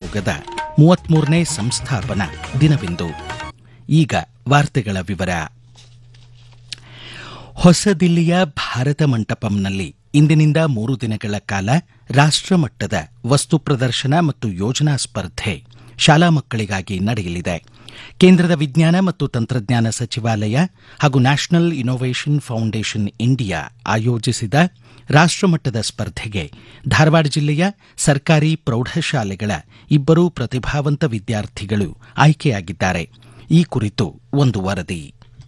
ಆಯೋಗದ ಮೂವತ್ಮೂರನೇ ಸಂಸ್ಥಾಪನಾ ದಿನವಿಂದು ಈಗ ವಾರ್ತೆಗಳ ವಿವರ ಹೊಸದಿಲ್ಲಿಯ ಭಾರತ ಮಂಟಪಂನಲ್ಲಿ ಇಂದಿನಿಂದ ಮೂರು ದಿನಗಳ ಕಾಲ ರಾಷ್ಟಮಟ್ಟದ ವಸ್ತು ಪ್ರದರ್ಶನ ಮತ್ತು ಯೋಜನಾ ಸ್ಪರ್ಧೆ ಶಾಲಾ ಮಕ್ಕಳಿಗಾಗಿ ನಡೆಯಲಿದೆ ಕೇಂದ್ರದ ವಿಜ್ಞಾನ ಮತ್ತು ತಂತ್ರಜ್ಞಾನ ಸಚಿವಾಲಯ ಹಾಗೂ ನ್ಯಾಷನಲ್ ಇನ್ನೋವೇಷನ್ ಫೌಂಡೇಶನ್ ಇಂಡಿಯಾ ಆಯೋಜಿಸಿದ ರಾಷ್ಟಮಟ್ಟದ ಸ್ಪರ್ಧೆಗೆ ಧಾರವಾಡ ಜಿಲ್ಲೆಯ ಸರ್ಕಾರಿ ಪ್ರೌಢಶಾಲೆಗಳ ಇಬ್ಬರು ಪ್ರತಿಭಾವಂತ ವಿದ್ಯಾರ್ಥಿಗಳು ಆಯ್ಕೆಯಾಗಿದ್ದಾರೆ ಈ ಕುರಿತು ಒಂದು ವರದಿ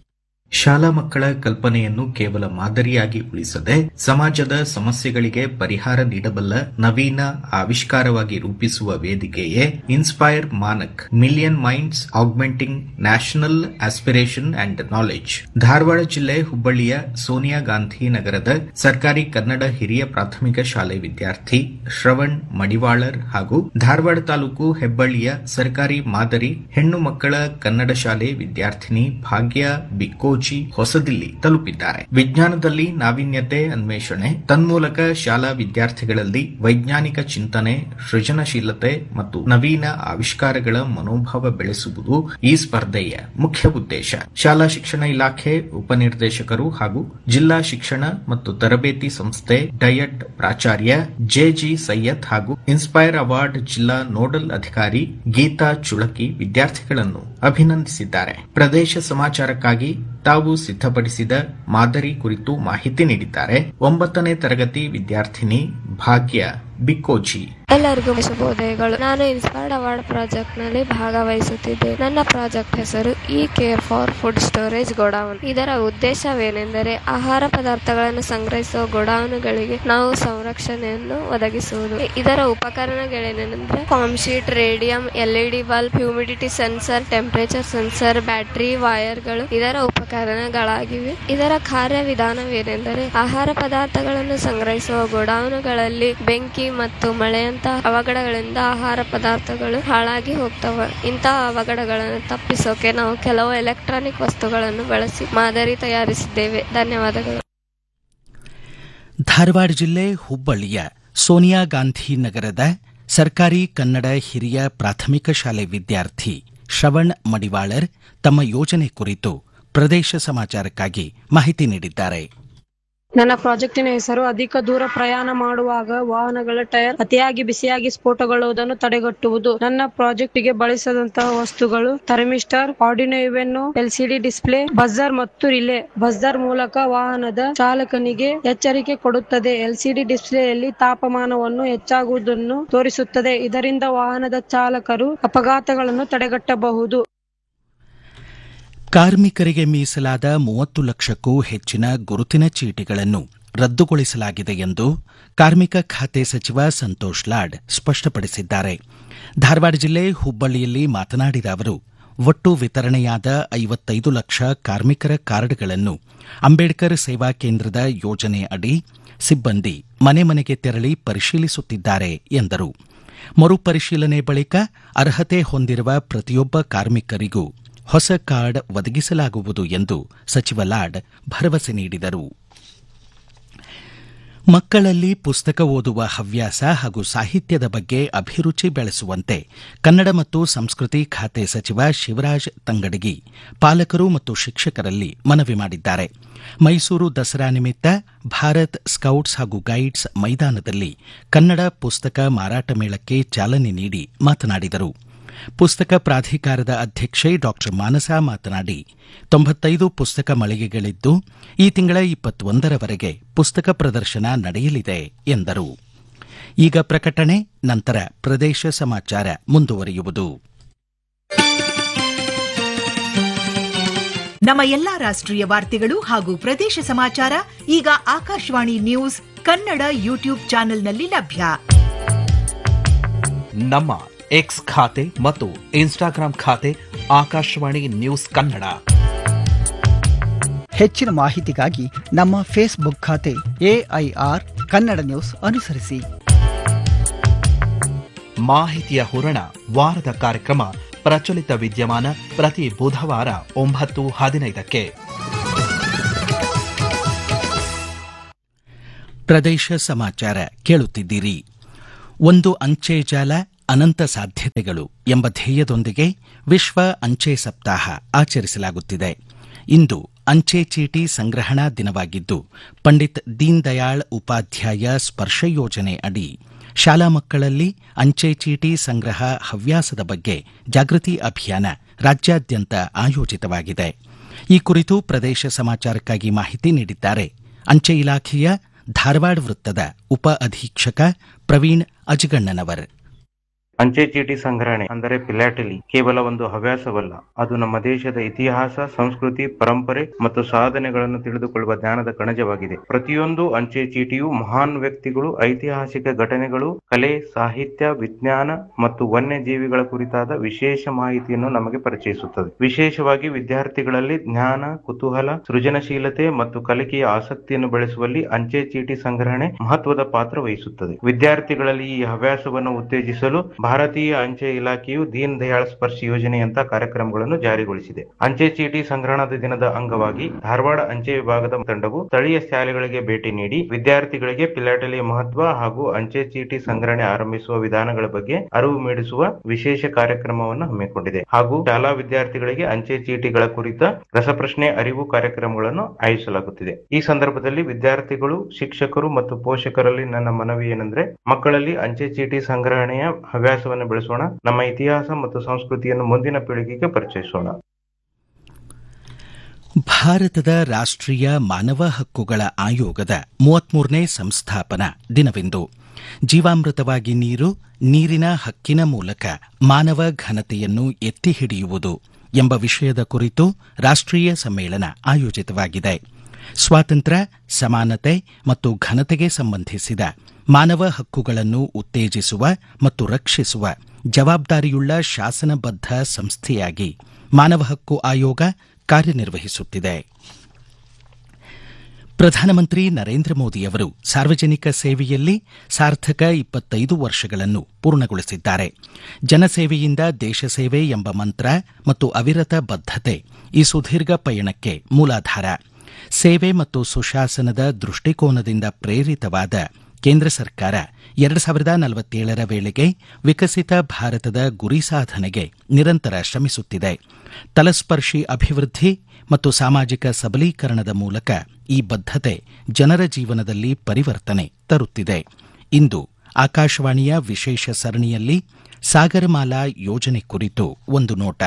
ಶಾಲಾ ಮಕ್ಕಳ ಕಲ್ಪನೆಯನ್ನು ಕೇವಲ ಮಾದರಿಯಾಗಿ ಉಳಿಸದೆ ಸಮಾಜದ ಸಮಸ್ಯೆಗಳಿಗೆ ಪರಿಹಾರ ನೀಡಬಲ್ಲ ನವೀನ ಆವಿಷ್ಕಾರವಾಗಿ ರೂಪಿಸುವ ವೇದಿಕೆಯೇ Inspire MANAK million minds augmenting national aspiration and knowledge Dharwad ಜಿಲ್ಲೆ ಹುಬ್ಬಳ್ಳಿಯ ಸೋನಿಯಾ ಗಾಂಧಿ ನಗರದ ಸರ್ಕಾರಿ ಕನ್ನಡ ಹಿರಿಯ ಪ್ರಾಥಮಿಕ ಶಾಲೆ ವಿದ್ಯಾರ್ಥಿ ಶ್ರವಣ್ ಮಡಿವಾಳರ್ ಹಾಗೂ ಧಾರವಾಡ ತಾಲೂಕು ಹೆಬ್ಬಳ್ಳಿಯ ಸರ್ಕಾರಿ ಮಾದರಿ ಹೆಣ್ಣು ಮಕ್ಕಳ ಕನ್ನಡ ಶಾಲೆ ವಿದ್ಯಾರ್ಥಿನಿ ಭಾಗ್ಯ ಬಿಕ್ಕೋಜಿ ಹೊಸದಿಲ್ಲಿ ತಲುಪಿದ್ದಾರೆ ವಿಜ್ಞಾನದಲ್ಲಿ ನಾವೀನ್ಯತೆ ಅನ್ವೇಷಣೆ ತನ್ಮೂಲಕ ಶಾಲಾ ವಿದ್ಯಾರ್ಥಿಗಳಲ್ಲಿ ವೈಜ್ಞಾನಿಕ ಚಿಂತನೆ ಸೃಜನಶೀಲತೆ ಮತ್ತು ನವೀನ ಆವಿಷ್ಕಾರಗಳ ಮನೋಭಾವ ಬೆಳೆಸುವುದು ಈ ಸ್ಪರ್ಧೆಯ ಮುಖ್ಯ ಉದ್ದೇಶ ಶಾಲಾ ಶಿಕ್ಷಣ ಇಲಾಖೆ ಉಪನಿರ್ದೇಶಕರು ಹಾಗೂ ಜಿಲ್ಲಾ ಶಿಕ್ಷಣ ಮತ್ತು ತರಬೇತಿ ಸಂಸ್ಥೆ ಡಯಟ್ ಪ್ರಾಚಾರ್ಯ ಜೆಜಿ ಸೈಯದ್ ಹಾಗೂ ಇನ್ಸ್ಪೈರ್ ಅವಾರ್ಡ್ ಜಿಲ್ಲಾ ನೋಡಲ್ ಅಧಿಕಾರಿ ಗೀತಾ ಚುಳಕಿ ವಿದ್ಯಾರ್ಥಿಗಳನ್ನು ಅಭಿನಂದಿಸಿದ್ದಾರೆ ಪ್ರದೇಶ ಸಮಾಚಾರಕ್ಕಾಗಿ ತಾವು ಸಿದ್ಧಪಡಿಸಿದ ಮಾದರಿ ಕುರಿತು ಮಾಹಿತಿ ನೀಡಿದ್ದಾರೆ ಒಂಬತ್ತನೇ ತರಗತಿ ವಿದ್ಯಾರ್ಥಿನಿ ಭಾಗ್ಯ ಬಿಕ್ಕೋಜಿ ಎಲ್ಲರಿಗೂ ಶುಭೋದಯಗಳು ನಾನು ಇನ್ಸ್ಪೈರ್ಡ್ ಅವಾರ್ಡ್ ಪ್ರಾಜೆಕ್ಟ್ ನಲ್ಲಿ ಭಾಗವಹಿಸುತ್ತಿದ್ದೆ ನನ್ನ ಪ್ರಾಜೆಕ್ಟ್ ಹೆಸರು E care for food storage godown ಇದರ ಉದ್ದೇಶವೇನೆಂದರೆ ಆಹಾರ ಪದಾರ್ಥಗಳನ್ನು ಸಂಗ್ರಹಿಸುವ ಗೋಡೌನ್ಗಳಿಗೆ ನಾವು ಸಂರಕ್ಷಣೆಯನ್ನು ಒದಗಿಸುವುದು ಇದರ ಉಪಕರಣಗಳೇನೆಂದರೆ foam sheet radium LED bulb humidity sensor temperature sensor battery ವೈರ್ಗಳು ಇದರ ಉಪಕರಣಗಳಾಗಿವೆ ಇದರ ಕಾರ್ಯವಿಧಾನವೇನೆಂದರೆ ಆಹಾರ ಪದಾರ್ಥಗಳನ್ನು ಸಂಗ್ರಹಿಸುವ ಗೋಡೌನ್ಗಳಲ್ಲಿ ಬೆಂಕಿ ಮತ್ತು ಮಳೆಯಂತಹ ಅವಘಡಗಳಿಂದ ಆಹಾರ ಪದಾರ್ಥಗಳು ಹಾಳಾಗಿ ಹೋಗ್ತವೆ ಇಂತಹ ಅವಘಡಗಳನ್ನು ತಪ್ಪಿಸೋಕೆ ನಾವು ಕೆಲವು ಎಲೆಕ್ಟ್ರಾನಿಕ್ ವಸ್ತುಗಳನ್ನು ಬಳಸಿ ಮಾದರಿ ತಯಾರಿಸಿದ್ದೇವೆ ಧನ್ಯವಾದಗಳು ಧಾರವಾಡ ಜಿಲ್ಲೆ ಹುಬ್ಬಳ್ಳಿಯ ಸೋನಿಯಾ ಗಾಂಧಿ ನಗರದ ಸರ್ಕಾರಿ ಕನ್ನಡ ಹಿರಿಯ ಪ್ರಾಥಮಿಕ ಶಾಲೆ ವಿದ್ಯಾರ್ಥಿ ಶ್ರವಣ್ ಮಡಿವಾಳರ್ ತಮ್ಮ ಯೋಜನೆ ಕುರಿತು ಪ್ರದೇಶ ಸಮಾಚಾರಕ್ಕಾಗಿ ಮಾಹಿತಿ ನೀಡಿದ್ದಾರೆ ನನ್ನ ಪ್ರಾಜೆಕ್ಟಿನ ಹೆಸರು ಅಧಿಕ ದೂರ ಪ್ರಯಾಣ ಮಾಡುವಾಗ ವಾಹನಗಳ ಟೈರ್ ಅತಿಯಾಗಿ ಬಿಸಿಯಾಗಿ ಸ್ಫೋಟಗೊಳ್ಳುವುದನ್ನು ತಡೆಗಟ್ಟುವುದು ನನ್ನ ಪ್ರಾಜೆಕ್ಟ್ಗೆ ಬಳಸಿದಂತಹ ವಸ್ತುಗಳು ಥರ್ಮಿಸ್ಟರ್ ಆರ್ಡಿನೋ ಇವೆನ್ನು ಎಲ್ಸಿಡಿ ಡಿಸ್ಪ್ಲೇ ಬಜರ್ ಮತ್ತು ರಿಲೇ ಬಜರ್ ಮೂಲಕ ವಾಹನದ ಚಾಲಕನಿಗೆ ಎಚ್ಚರಿಕೆ ಕೊಡುತ್ತದೆ ಎಲ್ಸಿಡಿ ಡಿಸ್ಪ್ಲೇಯಲ್ಲಿ ತಾಪಮಾನವನ್ನು ಹೆಚ್ಚಾಗುವುದನ್ನು ತೋರಿಸುತ್ತದೆ ಇದರಿಂದ ವಾಹನದ ಚಾಲಕರು ಅಪಘಾತಗಳನ್ನು ತಡೆಗಟ್ಟಬಹುದು ಕಾರ್ಮಿಕರಿಗೆ ಮೀಸಲಾದ ಮೂವತ್ತು ಲಕ್ಷಕ್ಕೂ ಹೆಚ್ಚಿನ ಗುರುತಿನ ಚೀಟಿಗಳನ್ನು ರದ್ದುಗೊಳಿಸಲಾಗಿದೆ ಎಂದು ಕಾರ್ಮಿಕ ಖಾತೆ ಸಚಿವ ಸಂತೋಷ್ ಲಾಡ್ ಸ್ಪಷ್ಟಪಡಿಸಿದ್ದಾರೆ ಧಾರವಾಡ ಜಿಲ್ಲೆ ಹುಬ್ಬಳ್ಳಿಯಲ್ಲಿ ಮಾತನಾಡಿದ ಅವರು ಒಟ್ಟು ವಿತರಣೆಯಾದ ಐವತ್ತೈದು ಲಕ್ಷ ಕಾರ್ಮಿಕರ ಕಾರ್ಡ್ಗಳನ್ನು ಅಂಬೇಡ್ಕರ್ ಸೇವಾ ಕೇಂದ್ರದ ಯೋಜನೆ ಅಡಿ ಸಿಬ್ಬಂದಿ ಮನೆ ಮನೆಗೆ ತೆರಳಿ ಪರಿಶೀಲಿಸುತ್ತಿದ್ದಾರೆ ಎಂದರು ಮರುಪರಿಶೀಲನೆ ಬಳಿಕ ಅರ್ಹತೆ ಹೊಂದಿರುವ ಪ್ರತಿಯೊಬ್ಬ ಕಾರ್ಮಿಕರಿಗೂ ಹೊಸ ಕಾರ್ಡ್ ಒದಗಿಸಲಾಗುವುದು ಎಂದು ಸಚಿವ ಲಾಡ್ ಭರವಸೆ ನೀಡಿದರು ಮಕ್ಕಳಲ್ಲಿ ಪುಸ್ತಕ ಓದುವ ಹವ್ಯಾಸ ಹಾಗೂ ಸಾಹಿತ್ಯದ ಬಗ್ಗೆ ಅಭಿರುಚಿ ಬೆಳೆಸುವಂತೆ ಕನ್ನಡ ಮತ್ತು ಸಂಸ್ಕೃತಿ ಖಾತೆ ಸಚಿವ ಶಿವರಾಜ್ ತಂಗಡಗಿ ಪಾಲಕರು ಮತ್ತು ಶಿಕ್ಷಕರಲ್ಲಿ ಮನವಿ ಮಾಡಿದ್ದಾರೆ ಮೈಸೂರು ದಸರಾ ನಿಮಿತ್ತ ಭಾರತ್ ಸ್ಕೌಟ್ಸ್ ಹಾಗೂ ಗೈಡ್ಸ್ ಮೈದಾನದಲ್ಲಿ ಕನ್ನಡ ಪುಸ್ತಕ ಮಾರಾಟ ಮೇಳಕ್ಕೆ ಚಾಲನೆ ನೀಡಿ ಮಾತನಾಡಿದರು ಪುಸ್ತಕ ಪ್ರಾಧಿಕಾರದ ಅಧ್ಯಕ್ಷೆ ಡಾ ಮಾನಸಾ ಮಾತನಾಡಿ ತೊಂಬತ್ತೈದು ಪುಸ್ತಕ ಮಳಿಗೆಗಳಿದ್ದು ಈ ತಿಂಗಳ ಇಪ್ಪತ್ತೊಂದರವರೆಗೆ ಪುಸ್ತಕ ಪ್ರದರ್ಶನ ನಡೆಯಲಿದೆ ಎಂದರು ಈಗ ಪ್ರಕಟಣೆ ನಂತರ ಪ್ರದೇಶ ಸಮಾಚಾರ ಮುಂದುವರಿಯುವುದು ನಮ್ಮ ಎಲ್ಲಾ ರಾಷ್ಟ್ರೀಯ ವಾರ್ತೆಗಳು ಹಾಗೂ ಪ್ರದೇಶ ಸಮಾಚಾರ ಈಗ ಆಕಾಶವಾಣಿ ನ್ಯೂಸ್ ಕನ್ನಡ ಯೂಟ್ಯೂಬ್ ಚಾನೆಲ್ನಲ್ಲಿ ಲಭ್ಯ ನಮ್ಮ ಎಕ್ಸ್ ಖಾತೆ ಮತ್ತು ಇನ್ಸ್ಟಾಗ್ರಾಂ ಖಾತೆ ಆಕಾಶವಾಣಿ ನ್ಯೂಸ್ ಕನ್ನಡ ಹೆಚ್ಚಿನ ಮಾಹಿತಿಗಾಗಿ ನಮ್ಮ ಫೇಸ್ಬುಕ್ ಖಾತೆ ಎಐಆರ್ ಕನ್ನಡ ನ್ಯೂಸ್ ಅನುಸರಿಸಿ ಮಾಹಿತಿಯ ಹೂರಣ ವಾರದ ಕಾರ್ಯಕ್ರಮ ಪ್ರಚಲಿತ ವಿದ್ಯಮಾನ ಪ್ರತಿ ಬುಧವಾರ ಒಂಬತ್ತು ಹದಿನೈದಕ್ಕೆ ಪ್ರದೇಶ ಸಮಾಚಾರ ಕೇಳುತ್ತಿದ್ದೀರಿ ಒಂದು ಅಂಚೆ ಜಾಲ ಅನಂತ ಸಾಧ್ಯತೆಗಳು ಎಂಬ ಧ್ಯೇಯದೊಂದಿಗೆ ವಿಶ್ವ ಅಂಚೆ ಸಪ್ತಾಹ ಆಚರಿಸಲಾಗುತ್ತಿದೆ ಇಂದು ಅಂಚೆ ಚೀಟಿ ಸಂಗ್ರಹಣಾ ದಿನವಾಗಿದ್ದು ಪಂಡಿತ್ ದೀನ್ ದಯಾಳ್ ಉಪಾಧ್ಯಾಯ ಸ್ಪರ್ಶ ಯೋಜನೆ ಅಡಿ ಶಾಲಾ ಮಕ್ಕಳಲ್ಲಿ ಅಂಚೆ ಚೀಟಿ ಸಂಗ್ರಹ ಹವ್ಯಾಸದ ಬಗ್ಗೆ ಜಾಗೃತಿ ಅಭಿಯಾನ ರಾಜ್ಯಾದ್ಯಂತ ಆಯೋಜಿತವಾಗಿದೆ ಈ ಕುರಿತು ಪ್ರದೇಶ ಸಮಾಚಾರಕ್ಕಾಗಿ ಮಾಹಿತಿ ನೀಡಿದ್ದಾರೆ ಅಂಚೆ ಇಲಾಖೆಯ ಧಾರವಾಡ ವೃತ್ತದ ಉಪ ಅಧೀಕ್ಷಕ ಪ್ರವೀಣ್ ಅಜಗಣ್ಣನವರ್ ಅಂಚೆ ಚೀಟಿ ಸಂಗ್ರಹಣೆ ಅಂದರೆ ಪಿಲಾಟಲಿ ಕೇವಲ ಒಂದು ಹವ್ಯಾಸವಲ್ಲ ಅದು ನಮ್ಮ ದೇಶದ ಇತಿಹಾಸ ಸಂಸ್ಕೃತಿ ಪರಂಪರೆ ಮತ್ತು ಸಾಧನೆಗಳನ್ನು ತಿಳಿದುಕೊಳ್ಳುವ ಜ್ಞಾನದ ಕಣಜವಾಗಿದೆ ಪ್ರತಿಯೊಂದು ಅಂಚೆ ಚೀಟಿಯು ಮಹಾನ್ ವ್ಯಕ್ತಿಗಳು ಐತಿಹಾಸಿಕ ಘಟನೆಗಳು ಕಲೆ ಸಾಹಿತ್ಯ ವಿಜ್ಞಾನ ಮತ್ತು ವನ್ಯಜೀವಿಗಳ ಕುರಿತಾದ ವಿಶೇಷ ಮಾಹಿತಿಯನ್ನು ನಮಗೆ ಪರಿಚಯಿಸುತ್ತದೆ ವಿಶೇಷವಾಗಿ ವಿದ್ಯಾರ್ಥಿಗಳಲ್ಲಿ ಜ್ಞಾನ ಕುತೂಹಲ ಸೃಜನಶೀಲತೆ ಮತ್ತು ಕಲಿಕೆಯ ಆಸಕ್ತಿಯನ್ನು ಬೆಳೆಸುವಲ್ಲಿ ಅಂಚೆ ಚೀಟಿ ಸಂಗ್ರಹಣೆ ಮಹತ್ವದ ಪಾತ್ರ ವಹಿಸುತ್ತದೆ ವಿದ್ಯಾರ್ಥಿಗಳಲ್ಲಿ ಈ ಹವ್ಯಾಸವನ್ನು ಉತ್ತೇಜಿಸಲು ಭಾರತೀಯ ಅಂಚೆ ಇಲಾಖೆಯು ದೀನ್ ದಯಾಳ್ ಸ್ಪರ್ಶ್ ಯೋಜನೆಯಂತ ಕಾರ್ಯಕ್ರಮಗಳನ್ನು ಜಾರಿಗೊಳಿಸಿದೆ ಅಂಚೆ ಚೀಟಿ ಸಂಗ್ರಹಣದ ದಿನದ ಅಂಗವಾಗಿ ಧಾರವಾಡ ಅಂಚೆ ವಿಭಾಗದ ತಂಡವು ಸ್ಥಳೀಯ ಶಾಲೆಗಳಿಗೆ ಭೇಟಿ ನೀಡಿ ವಿದ್ಯಾರ್ಥಿಗಳಿಗೆ ಪಿಲಾಟಲಿಯ ಮಹತ್ವ ಹಾಗೂ ಅಂಚೆ ಚೀಟಿ ಸಂಗ್ರಹಣೆ ಆರಂಭಿಸುವ ವಿಧಾನಗಳ ಬಗ್ಗೆ ಅರಿವು ಮೂಡಿಸುವ ವಿಶೇಷ ಕಾರ್ಯಕ್ರಮವನ್ನು ಹಮ್ಮಿಕೊಂಡಿದೆ ಹಾಗೂ ಶಾಲಾ ವಿದ್ಯಾರ್ಥಿಗಳಿಗೆ ಅಂಚೆ ಚೀಟಿಗಳ ಕುರಿತ ರಸಪ್ರಶ್ನೆ ಅರಿವು ಕಾರ್ಯಕ್ರಮಗಳನ್ನು ಆಯೋಜಿಸಲಾಗುತ್ತಿದೆ ಈ ಸಂದರ್ಭದಲ್ಲಿ ವಿದ್ಯಾರ್ಥಿಗಳು ಶಿಕ್ಷಕರು ಮತ್ತು ಪೋಷಕರಲ್ಲಿ ನನ್ನ ಮನವಿ ಏನೆಂದ್ರೆ ಮಕ್ಕಳಲ್ಲಿ ಅಂಚೆ ಚೀಟಿ ಸಂಗ್ರಹಣೆಯ ಹವ್ಯಾಸವನ್ನು ಬೆಳೆಸೋಣ ನಮ್ಮ ಇತಿಹಾಸ ಮತ್ತು ಸಂಸ್ಕೃತಿಯನ್ನು ಮುಂದಿನ ಪೀಳಿಗೆಗೆ ಪರಿಚಯಿಸೋಣ ಭಾರತದ ರಾಷ್ಟ್ರೀಯ ಮಾನವ ಹಕ್ಕುಗಳ ಆಯೋಗದ ಮೂವತ್ಮೂರನೇ ಸಂಸ್ಥಾಪನಾ ದಿನವಿಂದು ಜೀವಾಮೃತವಾಗಿ ನೀರು ನೀರಿನ ಹಕ್ಕಿನ ಮೂಲಕ ಮಾನವ ಘನತೆಯನ್ನು ಎತ್ತಿ ಹಿಡಿಯುವುದು ಎಂಬ ವಿಷಯದ ಕುರಿತು ರಾಷ್ಟ್ರೀಯ ಸಮ್ಮೇಳನ ಆಯೋಜಿತವಾಗಿದೆ ಸ್ವಾತಂತ್ರ್ಯ ಸಮಾನತೆ ಮತ್ತು ಘನತೆಗೆ ಸಂಬಂಧಿಸಿದ ಮಾನವ ಹಕ್ಕುಗಳನ್ನು ಉತ್ತೇಜಿಸುವ ಮತ್ತು ರಕ್ಷಿಸುವ ಜವಾಬ್ದಾರಿಯುಳ್ಳ ಶಾಸನಬದ್ಧ ಸಂಸ್ಥೆಯಾಗಿ ಮಾನವ ಹಕ್ಕು ಆಯೋಗ ಕಾರ್ಯನಿರ್ವಹಿಸುತ್ತಿದೆ ಪ್ರಧಾನಮಂತ್ರಿ ನರೇಂದ್ರ ಮೋದಿಯವರು ಸಾರ್ವಜನಿಕ ಸೇವೆಯಲ್ಲಿ ಸಾರ್ಥಕ ಇಪ್ಪತ್ತೈದು ವರ್ಷಗಳನ್ನು ಪೂರ್ಣಗೊಳಿಸಿದ್ದಾರೆ ಜನಸೇವೆಯಿಂದ ದೇಶ ಸೇವೆ ಎಂಬ ಮಂತ್ರ ಮತ್ತು ಅವಿರತ ಬದ್ಧತೆ ಈ ಸುದೀರ್ಘ ಪಯಣಕ್ಕೆ ಮೂಲಾಧಾರ ಸೇವೆ ಮತ್ತು ಸುಶಾಸನದ ದೃಷ್ಟಿಕೋನದಿಂದ ಪ್ರೇರಿತವಾದ ಕೇಂದ್ರ ಸರ್ಕಾರ ಎರಡು ಸಾವಿರದ ನಲವತ್ತೇಳರ ವೇಳೆಗೆ ವಿಕಸಿತ ಭಾರತದ ಗುರಿ ಸಾಧನೆಗೆ ನಿರಂತರ ಶ್ರಮಿಸುತ್ತಿದೆ ತಲಸ್ಪರ್ಶಿ ಅಭಿವೃದ್ಧಿ ಮತ್ತು ಸಾಮಾಜಿಕ ಸಬಲೀಕರಣದ ಮೂಲಕ ಈ ಬದ್ಧತೆ ಜನರ ಜೀವನದಲ್ಲಿ ಪರಿವರ್ತನೆ ತರುತ್ತಿದೆ ಇಂದು ಆಕಾಶವಾಣಿಯ ವಿಶೇಷ ಸರಣಿಯಲ್ಲಿ ಸಾಗರಮಾಲಾ ಯೋಜನೆ ಕುರಿತು ಒಂದು ನೋಟ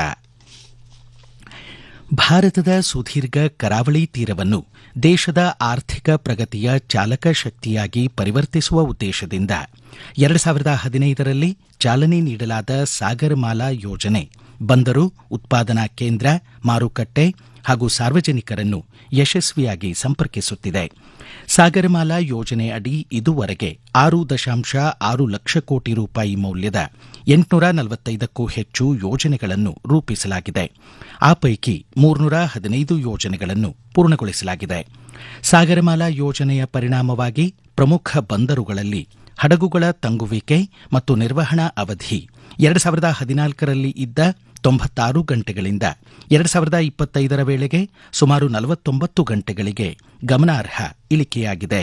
ಭಾರತದ ಸುದೀರ್ಘ ಕರಾವಳಿ ತೀರವನ್ನು ದೇಶದ ಆರ್ಥಿಕ ಪ್ರಗತಿಯ ಚಾಲಕ ಶಕ್ತಿಯಾಗಿ ಪರಿವರ್ತಿಸುವ ಉದ್ದೇಶದಿಂದ ಎರಡು ಸಾವಿರದ ಹದಿನೈದರಲ್ಲಿ ಚಾಲನೆ ನೀಡಲಾದ ಸಾಗರಮಾಲಾ ಯೋಜನೆ ಬಂದರು ಉತ್ಪಾದನಾ ಕೇಂದ್ರ ಮಾರುಕಟ್ಟೆ ಹಾಗೂ ಸಾರ್ವಜನಿಕರನ್ನು ಯಶಸ್ವಿಯಾಗಿ ಸಂಪರ್ಕಿಸುತ್ತಿದೆ ಸಾಗರಮಾಲಾ ಯೋಜನೆ ಅಡಿ ಇದುವರೆಗೆ ಆರು ದಶಾಂಶ ಆರು ಲಕ್ಷ ಕೋಟಿ ರೂಪಾಯಿ ಮೌಲ್ಯದ ಎಂಟುನೂರ ನಲವತ್ತೈದಕ್ಕೂ ಹೆಚ್ಚು ಯೋಜನೆಗಳನ್ನು ರೂಪಿಸಲಾಗಿದೆ ಆ ಪೈಕಿ ಮೂರ್ನೂರ ಹದಿನೈದು ಯೋಜನೆಗಳನ್ನು ಪೂರ್ಣಗೊಳಿಸಲಾಗಿದೆ ಸಾಗರಮಾಲಾ ಯೋಜನೆಯ ಪರಿಣಾಮವಾಗಿ ಪ್ರಮುಖ ಬಂದರುಗಳಲ್ಲಿ ಹಡಗುಗಳ ತಂಗುವಿಕೆ ಮತ್ತು ನಿರ್ವಹಣಾ ಅವಧಿ ಎರಡು ಸಾವಿರದ ಹದಿನಾಲ್ಕರಲ್ಲಿ ಇದ್ದ ತೊಂಬತ್ತಾರು ಗಂಟೆಗಳಿಂದ ಎರಡು ಸಾವಿರದ ಇಪ್ಪತ್ತೈದರ ವೇಳೆಗೆ ಸುಮಾರು ನಲವತ್ತೊಂಬತ್ತು ಗಂಟೆಗಳಿಗೆ ಗಮನಾರ್ಹ ಇಳಿಕೆಯಾಗಿದೆ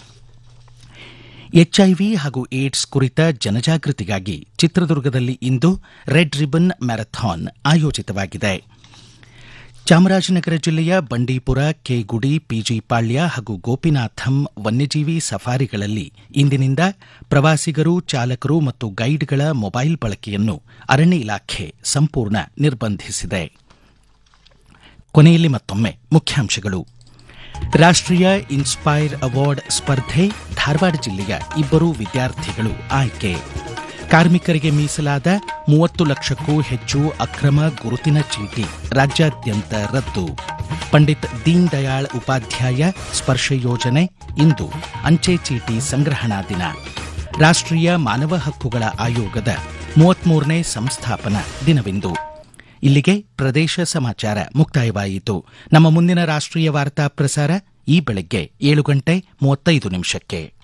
ಎಚ್ಐವಿ ಹಾಗೂ ಏಡ್ಸ್ ಕುರಿತ ಜನಜಾಗೃತಿಗಾಗಿ ಚಿತ್ರದುರ್ಗದಲ್ಲಿ ಇಂದು ರೆಡ್ ರಿಬನ್ ಮ್ಯಾರಥಾನ್ ಆಯೋಜಿತವಾಗಿದೆ ಚಾಮರಾಜನಗರ ಜಿಲ್ಲೆಯ ಬಂಡೀಪುರ ಕೆಗುಡಿ ಪಿಜಿಪಾಳ್ಯ ಹಾಗೂ ಗೋಪಿನಾಥಂ ವನ್ಯಜೀವಿ ಸಫಾರಿಗಳಲ್ಲಿ ಇಂದಿನಿಂದ ಪ್ರವಾಸಿಗರು ಚಾಲಕರು ಮತ್ತು ಗೈಡ್ಗಳ ಮೊಬೈಲ್ ಬಳಕೆಯನ್ನು ಅರಣ್ಯ ಇಲಾಖೆ ಸಂಪೂರ್ಣ ನಿರ್ಬಂಧಿಸಿದೆ ಕೊನೆಯಲ್ಲಿ ಮತ್ತೊಮ್ಮೆ ಮುಖ್ಯಾಂಶಗಳು ರಾಷ್ಟ್ರೀಯ ಇನ್ಸ್ಪೈರ್ ಅವಾರ್ಡ್ ಸ್ಪರ್ಧೆ ಧಾರವಾಡ ಜಿಲ್ಲೆಯ ಇಬ್ಬರು ವಿದ್ಯಾರ್ಥಿಗಳು ಆಯ್ಕೆ ಕಾರ್ಮಿಕರಿಗೆ ಮೀಸಲಾದ ಮೂವತ್ತು ಲಕ್ಷಕ್ಕೂ ಹೆಚ್ಚು ಅಕ್ರಮ ಗುರುತಿನ ಚೀಟಿ ರಾಜ್ಯಾದ್ಯಂತ ರದ್ದು ಪಂಡಿತ್ ದೀನ್ ದಯಾಳ್ ಉಪಾಧ್ಯಾಯ ಸ್ಪರ್ಶ ಯೋಜನೆ ಇಂದು ಅಂಚೆ ಚೀಟಿ ಸಂಗ್ರಹಣಾ ದಿನ ರಾಷ್ಟ್ರೀಯ ಮಾನವ ಹಕ್ಕುಗಳ ಆಯೋಗದ ಮೂವತ್ಮೂರನೇ ಸಂಸ್ಥಾಪನಾ ದಿನವಿಂದು ಇಲ್ಲಿಗೆ ಪ್ರದೇಶ ಸಮಾಚಾರ ಮುಕ್ತಾಯವಾಯಿತು ನಮ್ಮ ಮುಂದಿನ ರಾಷ್ಟ್ರೀಯ ವಾರ್ತಾ ಪ್ರಸಾರ ಈ ಬೆಳಗ್ಗೆ ಏಳು ಗಂಟೆ ಮೂವತ್ತೈದು ನಿಮಿಷಕ್ಕೆ